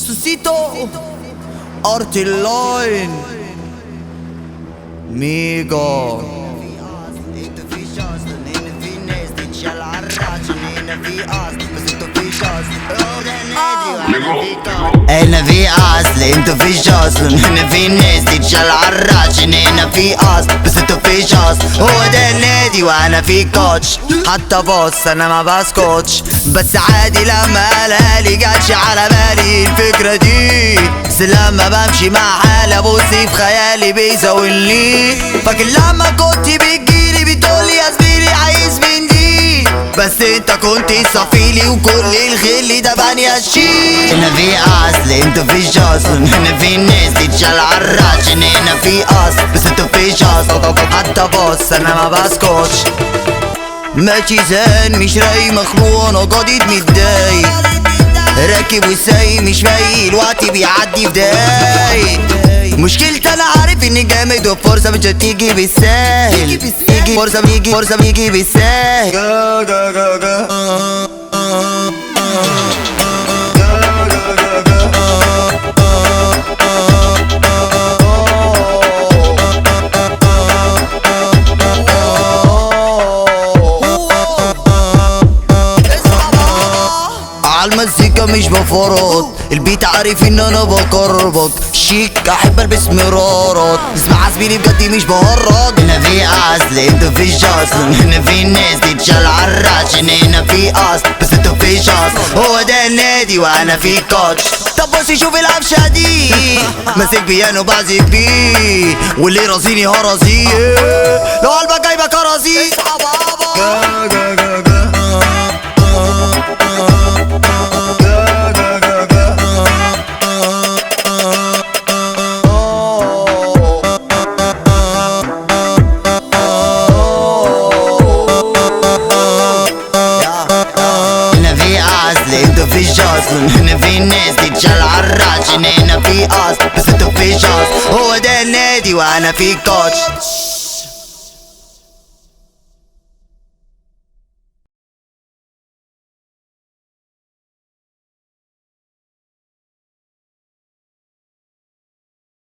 سوسيتو ارت اللاين ميجا Inte fi chans, den inne fi näst Ditt kall arrat, den inne fi as Men inte fi chans, oh den är du, han är fi kort انا في اصل انتو فيش اصل هنا في ناس تتشال عالراشن هنا في اصل بس انتو فيش اصل هو ده النادي وانا في كوتش حتى بص انا ما بسكتش بس عادي لما قالها لي جاتش على بالي الفكرة دي بس لما بمشي مع حالي ابص في خيالي بيزاولني فاكر لما كنت بتجيلي بتقولي يا زميلي عايز من دي بس انت كنت صفيلي وكل الغل ده بني الشيل هنا في اصل انتو فيش اصل هنا في ناس تتشال عالراشن هنا في اصل بس انتو فيش اصل حتى بص انا ما بسكتش ماشي زان مش راي مخنوق انا قاعد متضايق راكب وسايق مش مايل وقتي بيعدي في دقايق مشكلتي انا عارف اني جامد وفرصة مش هتيجي بالساهل تيجي فرصة بيجي فرصة بيجي بالساهل عالمزيكا مش بفرط البيت عارف ان انا بكربط شيك احب البس مرارات اسمع زميلي بجد مش بهرج هنا في اصل انتو فيش اصل هنا في ناس تتشال عالراشن هنا في اصل بس انتو فيش اصل هو ده النادي وانا في كوتش طب بصي شوف القفشه دي ماسك بيانو بعزف بيه واللي رازيني هرازيه لو قلبك جايبك هرازيه هنا في اصل انتو فيش اصل هنا في ناس تتشال عالراشن هنا في اصل بس انتو فيش اصل هو ده النادي وانا في كوتش